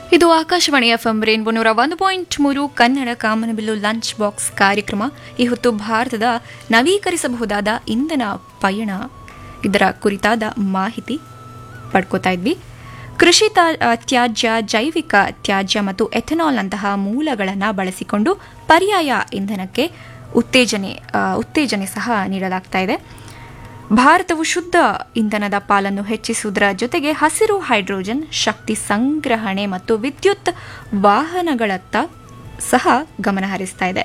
ಇದು Akashvani FM rainbow ನೂರ ಒಂದು ಪಾಯಿಂಟ್ ಮೂರು ಕನ್ನಡ ಕಾಮನಬಿಲ್ಲು ಲಂಚ್ ಬಾಕ್ಸ್ ಕಾರ್ಯಕ್ರಮ ಈ ಹೊತ್ತು ಭಾರತದ ನವೀಕರಿಸಬಹುದಾದ ಇಂಧನ ಪಯಣ ಇದರ ಕುರಿತಾದ ಮಾಹಿತಿ ಪಡ್ಕೋತಾ ಇದ್ವಿ ಕೃಷಿ ತಾ- ಆ, ತ್ಯಾಜ್ಯ ಜೈವಿಕ ತ್ಯಾಜ್ಯ ಮತ್ತು ಎಥೆನಾಲ್ನಂತಹ ಮೂಲಗಳನ್ನು ಬಳಸಿಕೊಂಡು ಪರ್ಯಾಯ ಇಂಧನಕ್ಕೆ ಉತ್ತೇಜನೆ ಆ, ಉತ್ತೇಜನೆ ಸಹ ನೀಡಲಾಗ್ತಾ ಇದೆ ಭಾರತವು ಶುದ್ಧ ಇಂಧನದ ಪಾಲನ್ನು ಹೆಚ್ಚಿಸುವುದರ ಜೊತೆಗೆ ಹಸಿರು ಹೈಡ್ರೋಜನ್ ಶಕ್ತಿ ಸಂಗ್ರಹಣೆ ಮತ್ತು ವಿದ್ಯುತ್ ವಾಹನಗಳತ್ತ ಸಹ ಗಮನ ಹರಿಸ್ತಾ ಇದೆ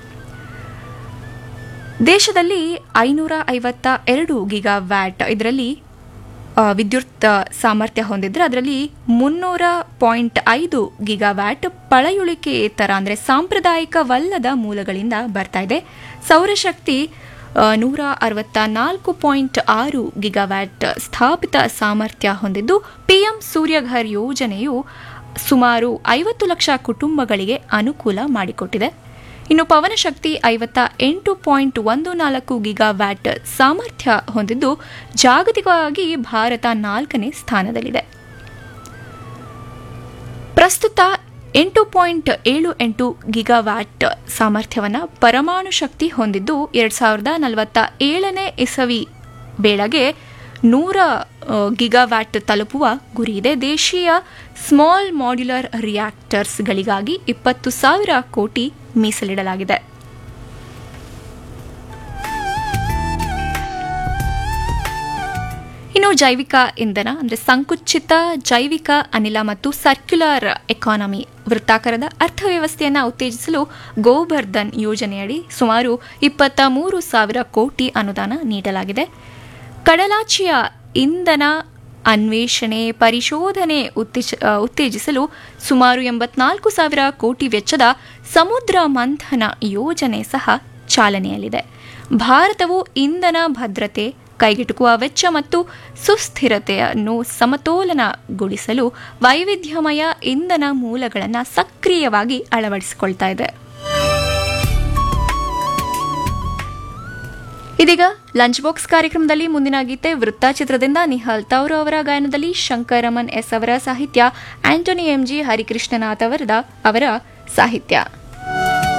ದೇಶದಲ್ಲಿ ಐನೂರ ಐವತ್ತ ಎರಡು ಗಿಗಾ ವ್ಯಾಟ್ ಇದರಲ್ಲಿ ಆ, ವಿದ್ಯುತ್ ಸಾಮರ್ಥ್ಯ ಹೊಂದಿದ್ರೆ ಅದರಲ್ಲಿ ಮುನ್ನೂರ ಪಾಯಿಂಟ್ ಐದು ಗಿಗಾ ವ್ಯಾಟ್ ಪಳೆಯುಳಿಕೆಯೇತರ ಅಂದರೆ ಸಾಂಪ್ರದಾಯಿಕವಲ್ಲದ ಮೂಲಗಳಿಂದ ಬರ್ತಾ ಇದೆ ಸೌರಶಕ್ತಿ ಆ, ನೂರ ಅರವತ್ತ ನಾಲ್ಕು ಪಾಯಿಂಟ್ ಆರು ಗಿಗಾವ್ಯಾಟ್ ಸ್ಥಾಪಿತ ಸಾಮರ್ಥ್ಯ ಹೊಂದಿದ್ದು ಪಿಎಂ ಸೂರ್ಯಘರ್ ಯೋಜನೆಯು ಸುಮಾರು ಐವತ್ತು ಲಕ್ಷ ಕುಟುಂಬಗಳಿಗೆ ಅನುಕೂಲ ಮಾಡಿಕೊಟ್ಟಿದೆ ಇನ್ನು ಪವನಶಕ್ತಿ ಐವತ್ತ ಎಂಟು ಪಾಯಿಂಟ್ ಒಂದು ನಾಲ್ಕು ಗಿಗಾವ್ಯಾಟ್ ಸಾಮರ್ಥ್ಯ ಹೊಂದಿದ್ದು ಜಾಗತಿಕವಾಗಿ ಭಾರತ ನಾಲ್ಕನೇ ಸ್ಥಾನದಲ್ಲಿದೆ ಪ್ರಸ್ತುತ ಎಂಟು ಪಾಯಿಂಟ್ ಏಳು ಎಂಟು ಗಿಗಾವ್ಯಾಟ್ ಸಾಮರ್ಥ್ಯವನ್ನು ಪರಮಾಣು ಶಕ್ತಿ ಹೊಂದಿದ್ದು ಎರಡು ಸಾವಿರದ ನಲವತ್ತ ಏಳನೇ ಇಸವಿ ವೇಳೆಗೆ ನೂರ ಆ, ಗಿಗಾವ್ಯಾಟ್ ತಲುಪುವ ಗುರಿ ಇದೆ ದೇಶೀಯ ಸ್ಮಾಲ್ ಮಾಡ್ಯುಲರ್ ರಿಯಾಕ್ಟರ್ಸ್ಗಳಿಗಾಗಿ ಇಪ್ಪತ್ತು ಸಾವಿರ ಕೋಟಿ ಮೀಸಲಿಡಲಾಗಿದೆ ಇನ್ನು ಜೈವಿಕ ಇಂಧನ ಅಂದರೆ ಸಂಕುಚಿತ ಜೈವಿಕ ಅನಿಲ ಮತ್ತು ಸರ್ಕ್ಯುಲರ್ ಎಕಾನಮಿ ವೃತ್ತಾಕಾರದ ಅರ್ಥವ್ಯವಸ್ಥೆಯನ್ನು ಉತ್ತೇಜಿಸಲು ಗೋಬರ್ಧನ್ ಯೋಜನೆಯಡಿ ಸುಮಾರು ಇಪ್ಪತ್ತ ಮೂರು ಸಾವಿರ ಕೋಟಿ ಅನುದಾನ ನೀಡಲಾಗಿದೆ ಕಡಲಾಚಿಯ ಇಂಧನ ಅನ್ವೇಷಣೆ ಪರಿಶೋಧನೆ ಉತ್ತೇಜ- ಆ, ಉತ್ತೇಜಿಸಲು ಸುಮಾರು ಎಂಬತ್ನಾಲ್ಕು ಸಾವಿರ ಕೋಟಿ ವೆಚ್ಚದ ಸಮುದ್ರ ಮಂಥನ ಯೋಜನೆ ಸಹ ಚಾಲನೆಯಲ್ಲಿದೆ ಭಾರತವು ಇಂಧನ ಭದ್ರತೆ ಕೈಗೆಟುಕುವ ವೆಚ್ಚ ಮತ್ತು ಸುಸ್ಥಿರತೆಯನ್ನು ಸಮತೋಲನಗೊಳಿಸಲು ವೈವಿಧ್ಯಮಯ ಇಂಧನ ಮೂಲಗಳನ್ನು ಸಕ್ರಿಯವಾಗಿ ಅಳವಡಿಸಿಕೊಳ್ತಾ ಇದೆ ಇದೀಗ ಲಂಚ್ ಬಾಕ್ಸ್ ಕಾರ್ಯಕ್ರಮದಲ್ಲಿ ಮುಂದಿನ ಗೀತೆ ವೃತ್ತ ಚಿತ್ರದಿಂದ ನಿಹಾಲ್ ತೌರ್ ಅವರ ಗಾಯನದಲ್ಲಿ ಶಂಕರಮನ್ ಎಸ್ ಅವರ ಸಾಹಿತ್ಯ ಆಂಟೋನಿ ಎಂಜಿ ಹರಿಕೃಷ್ಣನಾಥ್ ಅವರದ ಅವರ ಸಾಹಿತ್ಯ